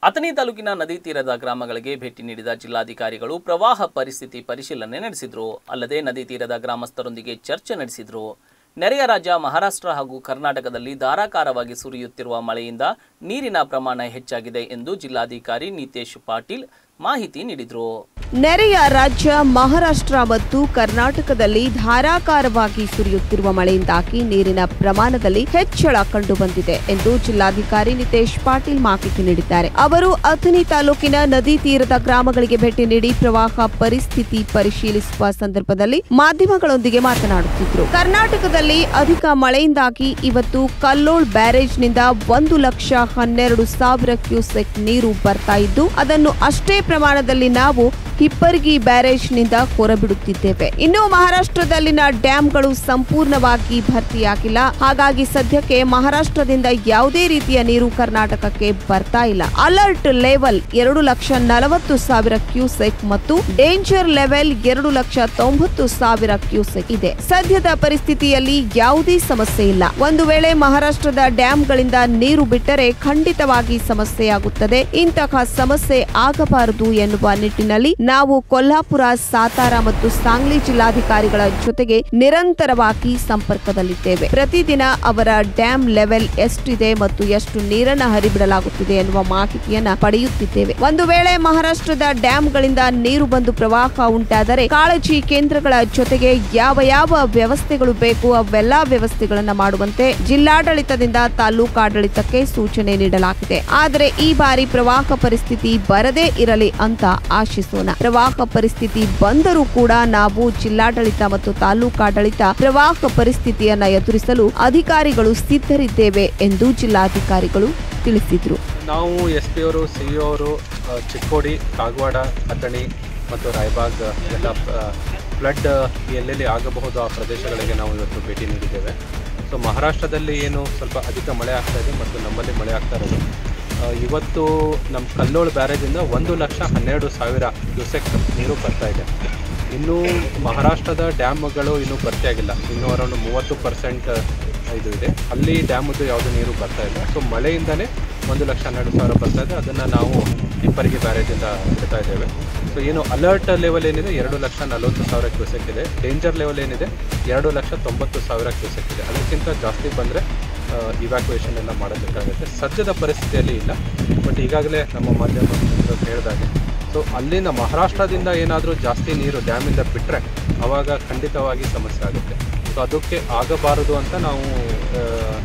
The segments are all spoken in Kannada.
ಅಥಣಿ ತಾಲೂಕಿನ ನದಿ ತೀರದ ಗ್ರಾಮಗಳಿಗೆ ಭೇಟಿ ನೀಡಿದ ಜಿಲ್ಲಾಧಿಕಾರಿಗಳು ಪ್ರವಾಹ ಪರಿಸ್ಥಿತಿ ಪರಿಶೀಲನೆ ನಡೆಸಿದರು ಅಲ್ಲದೆ ನದಿ ತೀರದ ಗ್ರಾಮಸ್ಥರೊಂದಿಗೆ ಚರ್ಚೆ ನಡೆಸಿದರು ನೆರೆಯ ರಾಜ್ಯ ಮಹಾರಾಷ್ಟ್ರ ಹಾಗೂ ಕರ್ನಾಟಕದಲ್ಲಿ ಧಾರಾಕಾರವಾಗಿ ಸುರಿಯುತ್ತಿರುವ ಮಳೆಯಿಂದ ನೀರಿನ ಪ್ರಮಾಣ ಹೆಚ್ಚಾಗಿದೆ ಎಂದು ಜಿಲ್ಲಾಧಿಕಾರಿ ನಿತೇಶ್ ಪಾಟೀಲ್ ಮಾಹಿತಿ ನೀಡಿದರು ನೆರೆಯ ರಾಜ್ಯ ಮಹಾರಾಷ್ಟ್ರ ಮತ್ತು ಕರ್ನಾಟಕದಲ್ಲಿ ಧಾರಾಕಾರವಾಗಿ ಸುರಿಯುತ್ತಿರುವ ಮಳೆಯಿಂದಾಗಿ ನೀರಿನ ಪ್ರಮಾಣದಲ್ಲಿ ಹೆಚ್ಚಳ ಕಂಡುಬಂದಿದೆ ಎಂದು ಜಿಲ್ಲಾಧಿಕಾರಿ ನಿತೇಶ್ ಪಾಟೀಲ್ ಮಾಹಿತಿ ನೀಡಿದ್ದಾರೆ ಅವರು ಅಥಣಿ ತಾಲೂಕಿನ ನದಿ ತೀರದ ಗ್ರಾಮಗಳಿಗೆ ಭೇಟಿ ನೀಡಿ ಪ್ರವಾಹ ಪರಿಸ್ಥಿತಿ ಪರಿಶೀಲಿಸುವ ಸಂದರ್ಭದಲ್ಲಿ ಮಾಧ್ಯಮಗಳೊಂದಿಗೆ ಮಾತನಾಡುತ್ತಿದ್ದರು ಕರ್ನಾಟಕದಲ್ಲಿ ಅಧಿಕ ಮಳೆಯಿಂದಾಗಿ ಇವತ್ತು ಕಲ್ಲೋಳ್ ಬ್ಯಾರೇಜ್ನಿಂದ ಒಂದು ಲಕ್ಷ ಹನ್ನೆರಡು ಸಾವಿರ ಕ್ಯೂಸೆಕ್ ನೀರು ಬರ್ತಾ ಇದ್ದು ಅದನ್ನು ಅಷ್ಟೇ ಪ್ರಮಾಣದಲ್ಲಿ ನಾವು ಹಿಪ್ಪರಗಿ ಬ್ಯಾರೇಜ್ನಿಂದ ಹೊರಬಿಡುತ್ತಿದ್ದೇವೆ ಇನ್ನು ಮಹಾರಾಷ್ಟ್ರದಲ್ಲಿನ ಡ್ಯಾಂಗಳು ಸಂಪೂರ್ಣವಾಗಿ ಭರ್ತಿಯಾಗಿಲ್ಲ ಹಾಗಾಗಿ ಸದ್ಯಕ್ಕೆ ಮಹಾರಾಷ್ಟ್ರದಿಂದ ಯಾವುದೇ ರೀತಿಯ ನೀರು ಕರ್ನಾಟಕಕ್ಕೆ ಬರ್ತಾ ಇಲ್ಲ ಅಲರ್ಟ್ ಲೆವೆಲ್ ಎರಡು ಲಕ್ಷ ನಲವತ್ತು ಸಾವಿರ ಕ್ಯೂಸೆಕ್ ಮತ್ತು ಡೇಂಜರ್ ಲೆವೆಲ್ ಎರಡು ಲಕ್ಷ ತೊಂಬತ್ತು ಸಾವಿರ ಕ್ಯೂಸೆಕ್ ಇದೆ ಸದ್ಯದ ಪರಿಸ್ಥಿತಿಯಲ್ಲಿ ಯಾವುದೇ ಸಮಸ್ಯೆ ಇಲ್ಲ ಒಂದು ವೇಳೆ ಮಹಾರಾಷ್ಟ್ರದ ಡ್ಯಾಂಗಳಿಂದ ನೀರು ಬಿಟ್ಟರೆ ಖಂಡಿತವಾಗಿ ಸಮಸ್ಯೆಯಾಗುತ್ತದೆ ಇಂತಹ ಸಮಸ್ಯೆ ಆಗಬಾರದು ಎನ್ನುವ ನಿಟ್ಟಿನಲ್ಲಿ ನಾವು ಕೊಲ್ಹಾಪುರ ಸಾತಾರ ಮತ್ತು ಸಾಂಗ್ಲಿ ಜಿಲ್ಲಾಧಿಕಾರಿಗಳ ಜೊತೆಗೆ ನಿರಂತರವಾಗಿ ಸಂಪರ್ಕದಲ್ಲಿದ್ದೇವೆ ಪ್ರತಿದಿನ ಅವರ ಡ್ಯಾಂ ಲೆವೆಲ್ ಎಷ್ಟಿದೆ ಮತ್ತು ಎಷ್ಟು ನೀರನ್ನ ಹರಿಬಿಡಲಾಗುತ್ತಿದೆ ಎನ್ನುವ ಮಾಹಿತಿಯನ್ನ ಪಡೆಯುತ್ತಿದ್ದೇವೆ ಒಂದು ವೇಳೆ ಮಹಾರಾಷ್ಟ್ರದ ಡ್ಯಾಂಗಳಿಂದ ನೀರು ಬಂದು ಪ್ರವಾಹ ಉಂಟಾದರೆ ಕಾಳಜಿ ಕೇಂದ್ರಗಳ ಜೊತೆಗೆ ಯಾವ ಯಾವ ವ್ಯವಸ್ಥೆಗಳು ಬೇಕು ಅವೆಲ್ಲಾ ವ್ಯವಸ್ಥೆಗಳನ್ನ ಮಾಡುವಂತೆ ಜಿಲ್ಲಾಡಳಿತದಿಂದ ತಾಲೂಕಾಡಳಿತಕ್ಕೆ ಸೂಚನೆ ನೀಡಲಾಗಿದೆ ಆದರೆ ಈ ಬಾರಿ ಪ್ರವಾಹ ಪರಿಸ್ಥಿತಿ ಬರದೇ ಇರಲಿ ಅಂತ ಆಶಿಸೋಣ ಪ್ರವಾಹ ಪರಿಸ್ಥಿತಿ ಬಂದರೂ ಕೂಡ ನಾವು ಜಿಲ್ಲಾಡಳಿತ ಮತ್ತು ತಾಲೂಕಾಡಳಿತ ಪ್ರವಾಹ ಪರಿಸ್ಥಿತಿಯನ್ನ ಎದುರಿಸಲು ಅಧಿಕಾರಿಗಳು ಸಿದ್ಧರಿದ್ದೇವೆ ಎಂದು ಜಿಲ್ಲಾಧಿಕಾರಿಗಳು ತಿಳಿಸಿದರು ನಾವು ಎಸ್ ಪಿ ಅವರು ಸಿ ಇ ಅವರು ಆ, ಚಿಕ್ಕೋಡಿ ಕಾಗವಾಡ ಅಥಣಿ ಮತ್ತು ರಾಯಬಾಗ್ ಎಲ್ಲ ಫ್ಲಡ್ ಎಲ್ಲೆಲ್ಲಿ ಆಗಬಹುದು ಆ ಪ್ರದೇಶಗಳಿಗೆ ನಾವು ಇವತ್ತು ಭೇಟಿ ನೀಡಿದ್ದೇವೆ ಸೊ ಮಹಾರಾಷ್ಟ್ರದಲ್ಲಿ ಏನು ಸ್ವಲ್ಪ ಅಧಿಕ ಮಳೆ ಆಗ್ತಾ ಇದೆ ಮತ್ತು ನಮ್ಮಲ್ಲಿ ಮಳೆ ಆಗ್ತಾ ಇರೋದು ಆ, ಇವತ್ತು ನಮ್ಮ ಕಲ್ಲೋಳ ಬ್ಯಾರೇಜಿಂದ ಒಂದು ಲಕ್ಷ ಹನ್ನೆರಡು ಸಾವಿರ ಕ್ಯೂಸೆಕ್ ನೀರು ಬರ್ತಾ ಇದೆ ಇನ್ನು ಮಹಾರಾಷ್ಟ್ರದ ಡ್ಯಾಮ್ಗಳು ಇನ್ನೂ ಭರ್ತಿ ಆಗಿಲ್ಲ ಇನ್ನೂ ಅರೌಂಡ್ ಮೂವತ್ತು ಪರ್ಸೆಂಟ್ ಇದು ಇದೆ ಅಲ್ಲಿ ಡ್ಯಾಮದ್ದು ಯಾವುದೇ ನೀರು ಬರ್ತಾ ಇಲ್ಲ ಸೊ ಮಳೆಯಿಂದನೇ ಒಂದು ಲಕ್ಷ ಹನ್ನೆರಡು ಸಾವಿರ ಬರ್ತಾ ಇದೆ ಅದನ್ನು ನಾವು ಹಿಪ್ಪರಿಗೆ ಬ್ಯಾರೇಜಿಂದ ಬಿಡ್ತಾ ಇದ್ದೇವೆ ಸೊ ಏನು ಅಲರ್ಟ್ ಲೆವೆಲ್ ಏನಿದೆ ಎರಡು ಲಕ್ಷ ನಲವತ್ತು ಸಾವಿರ ಕ್ಯೂಸೆಕ್ ಇದೆ ಡೇಂಜರ್ ಲೆವೆಲ್ ಏನಿದೆ ಎರಡು ಲಕ್ಷ ತೊಂಬತ್ತು ಸಾವಿರ ಕ್ಯೂಸೆಕ್ ಇದೆ ಅದಕ್ಕಿಂತ ಜಾಸ್ತಿ ಬಂದರೆ ಇವ್ಯಾಕ್ಯುಯೇಷನ್ ಎಲ್ಲ ಮಾಡಬೇಕಾಗುತ್ತೆ ಸದ್ಯದ ಪರಿಸ್ಥಿತಿಯಲ್ಲಿ ಇಲ್ಲ ಬಟ್ ಈಗಾಗಲೇ ನಮ್ಮ ಮಾಧ್ಯಮ ಮಿತ್ರರು ಹೇಳಿದಾಗೆ ಸೊ ಅಲ್ಲಿಂದ ಮಹಾರಾಷ್ಟ್ರದಿಂದ ಏನಾದರೂ ಜಾಸ್ತಿ ನೀರು ಡ್ಯಾಮಿಂದ ಬಿಟ್ಟರೆ ಆವಾಗ ಖಂಡಿತವಾಗಿ ಸಮಸ್ಯೆ ಆಗುತ್ತೆ ಸೊ ಅದಕ್ಕೆ ಆಗಬಾರದು ಅಂತ ನಾವು ಆ,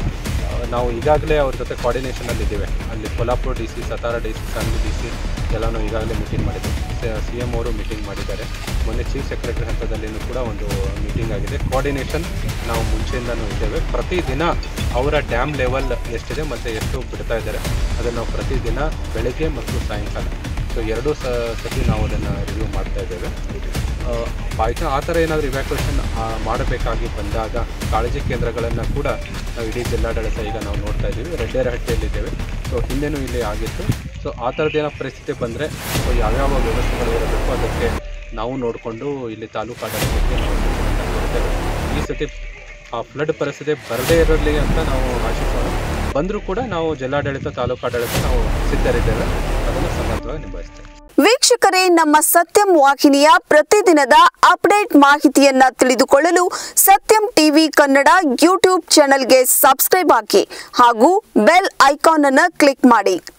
ನಾವು ಈಗಾಗಲೇ ಅವ್ರ ಜೊತೆ ಕೋಆರ್ಡಿನೇಷನಲ್ಲಿ ಇದ್ದೀವಿ ಅಲ್ಲಿ Kolhapur D C Satara D C Sangli D C ಎಲ್ಲನೂ ಈಗಾಗಲೇ ಮೀಟಿಂಗ್ ಮಾಡಿದ್ದೀವಿ ಸಿ ಎಮ್ ಅವರು ಮೀಟಿಂಗ್ ಮಾಡಿದ್ದಾರೆ ಮೊನ್ನೆ ಚೀಫ್ ಸೆಕ್ರೆಟರಿ ಹಂತದಲ್ಲಿನೂ ಕೂಡ ಒಂದು ಮೀಟಿಂಗ್ ಆಗಿದೆ ಕೋಆರ್ಡಿನೇಷನ್ ನಾವು ಮುಂಚೆಯಿಂದನೂ ಇದ್ದೇವೆ ಪ್ರತಿದಿನ ಅವರ ಡ್ಯಾಮ್ ಲೆವೆಲ್ ಎಷ್ಟಿದೆ ಮತ್ತು ಎಷ್ಟು ಬಿಡ್ತಾ ಇದ್ದಾರೆ ಅದನ್ನು ನಾವು ಪ್ರತಿದಿನ ಬೆಳಗ್ಗೆ ಮತ್ತು ಸಾಯಂಕಾಲ ಸೊ ಎರಡೂ ಸ ಸತಿ ನಾವು ಅದನ್ನು ರಿವ್ಯೂ ಮಾಡ್ತಾ ಇದ್ದೇವೆ ಬಾಯ್ಕ ಆ ಥರ ಏನಾದರೂ ಇವ್ಯಾಕ್ಯುಯೇಷನ್ ಮಾಡಬೇಕಾಗಿ ಬಂದಾಗ ಕಾಳಜಿ ಕೇಂದ್ರಗಳನ್ನು ಕೂಡ ನಾವು ಇಡೀ ಜಿಲ್ಲಾಡಳಿತ ಈಗ ನಾವು ನೋಡ್ತಾ ಇದ್ದೀವಿ ರೆಡ್ಡೇರಹಟ್ಟಿಯಲ್ಲಿದ್ದೇವೆ ಸೊ ಹಿಂದೆನೂ ಇಲ್ಲಿ ಆಗಿತ್ತು ಸೊ ಆ ಥರದ್ದೇನೋ ಪರಿಸ್ಥಿತಿ ಬಂದರೆ ಸೊ ಯಾವ್ಯಾವ ವ್ಯವಸ್ಥೆಗಳು ಇರಬೇಕು ಅದಕ್ಕೆ ನಾವು ನೋಡಿಕೊಂಡು ಇಲ್ಲಿ ತಾಲೂಕು ಆಡಳಿತಕ್ಕೆ ನಾವು ಸೂಚನೆಯನ್ನು ಕೊಡ್ತೇವೆ ಈ ಸತಿ ಆ ಫ್ಲಡ್ ಪರಿಸ್ಥಿತಿ ಬರದೇ ಇರಲಿ ಅಂತ ನಾವು ಆಶಿಸೋಣ ಬಂದರೂ ಕೂಡ ನಾವು ಜಿಲ್ಲಾಡಳಿತ ತಾಲೂಕಾಡಳಿತ ನಾವು ಸಿದ್ಧರಿದ್ದೇವೆ ಅದನ್ನು ಸಮರ್ಥವಾಗಿ ನಿಭಾಯಿಸ್ತೇವೆ ವೀಕ್ಷಕರೇ ನಮ್ಮ ಸತ್ಯಂ ವಾಹಿನಿಯ ಪ್ರತಿದಿನದ ಅಪ್ಡೇಟ್ ಮಾಹಿತಿಯನ್ನ ತಿಳಿದುಕೊಳ್ಳಲು ಸತ್ಯಂ ಟಿವಿ ಕನ್ನಡ ಯೂಟ್ಯೂಬ್ ಚಾನೆಲ್ಗೆ ಸಬ್ಸ್ಕ್ರೈಬ್ ಹಾಕಿ ಹಾಗೂ ಬೆಲ್ ಐಕಾನ್ ಅನ್ನು ಕ್ಲಿಕ್ ಮಾಡಿ